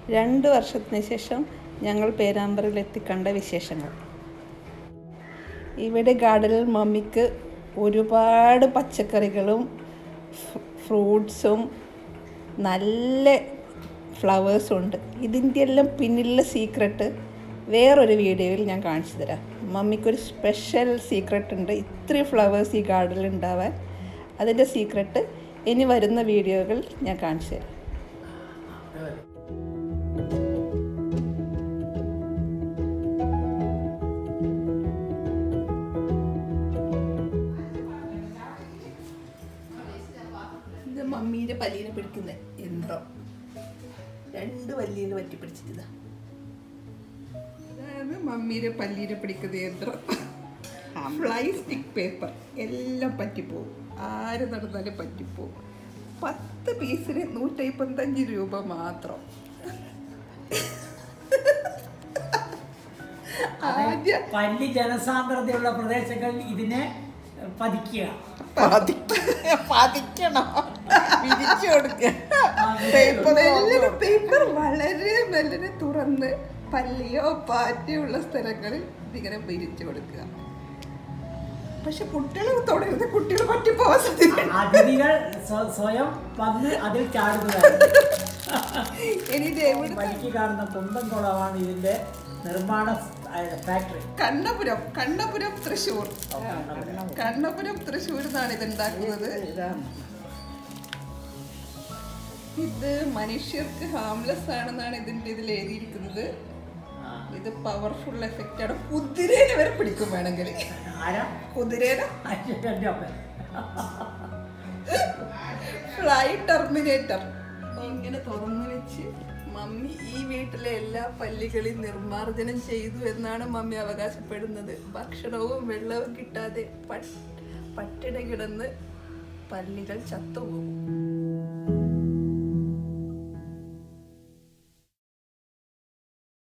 രണ്ട് വർഷത്തിന് ശേഷം ഞങ്ങൾ പേരാമ്പ്രയിൽ എത്തിക്കണ്ട വിശേഷങ്ങൾ ഇവിടെ ഗാർഡനിൽ മമ്മിക്ക് ഒരുപാട് പച്ചക്കറികളും ഫ്- ഫ്രൂട്ട്സും നല്ല ഫ്ലവേഴ്സും ഉണ്ട് ഇതിൻ്റെ എല്ലാം പിന്നിലുള്ള സീക്രട്ട് വേറൊരു വീഡിയോയിൽ ഞാൻ കാണിച്ചു തരാം മമ്മിക്കൊരു സ്പെഷ്യൽ സീക്രട്ട് ഉണ്ട് ഇത്രയും ഫ്ലവേഴ്സ് ഈ ഗാർഡനിൽ ഉണ്ടാവാൻ അതിൻ്റെ സീക്രട്ട് ഇനി വരുന്ന വീഡിയോകൾ ഞാൻ കാണിച്ചു തരാം ഇത് മമ്മീൻ്റെ പല്ലിനെ പിടിക്കുന്ന യന്ത്രം രണ്ട് പല്ലിയിൽ പറ്റി പിടിച്ചിട്ട് അതാണ് മമ്മീൻ്റെ പല്ലിനെ പിടിക്കുന്ന യന്ത്രം ഫ്ലൈ സ്റ്റിക്ക് പേപ്പർ എല്ലാം പറ്റിപ്പോവും ആര് നടന്നാലും പറ്റിപ്പോവും പത്ത് പീസിന് നൂറ്റമ്പത്തഞ്ച് രൂപ മാത്രം ആദ്യം പല്ലി ജനസാന്ദ്രതയുള്ള പ്രദേശങ്ങളിൽ ഇതിനെ പതിക്കുക പതിക്കണം വിരിച്ചു കൊടുക്കുക പേപ്പർ വളരെ മെല്ലനെ തുറന്ന് പല്ലിയോ പാറ്റയോ ഉള്ള സ്ഥലങ്ങളിൽ ഇതിങ്ങനെ വിരിച്ചു കൊടുക്കുക പക്ഷെ കുട്ടികൾ തുടരുന്നത് കുട്ടികൾ പറ്റിപ്പോവാൻ സാധ്യത അതിഥികൾ സ്വ- സ്വയം വന്ന് അതിൽ ചാടുന്നതാണ് ഇനി ഇത് എവിടെ പലിക്ക് കാണുന്ന കുന്തം കുളമാണ് ഇതിന്റെ നിർമ്മാണ ഫാക്ടറി കണ്ണപുരം കണ്ണപുരം തൃശ്ശൂർ കണ്ണപുരം തൃശ്ശൂർ നിന്നാണ് ഇത് ഉണ്ടാക്കുന്നത് ഇത് മനുഷ്യർക്ക് ഹാംലെസ് ആണെന്നാണ് ഇതിന്റെ ഇതിൽ എഴുതിയിരിക്കുന്നത് ഇത് പവർഫുൾ എഫക്റ്റ് ആണ് കുതിരേനെ വരെ പിടിക്കും വേണമെങ്കിൽ ആരാ കുതിരേനെ എന്റെ അമ്മ ഫ്ലൈ ടെർമിനേറ്റർ ഇങ്ങനെ തുറന്നു വെച്ച് മമ്മി ഈ വീട്ടിലെ എല്ലാ പല്ലികളെയും നിർമ്മാർജ്ജനം ചെയ്തു എന്നാണ് മമ്മി അവകാശപ്പെടുന്നത് ഭക്ഷണവും വെള്ളവും കിട്ടാതെ പട്ട് പട്ടിണ കിടന്ന് പല്ലികൾ ചത്തുപോകും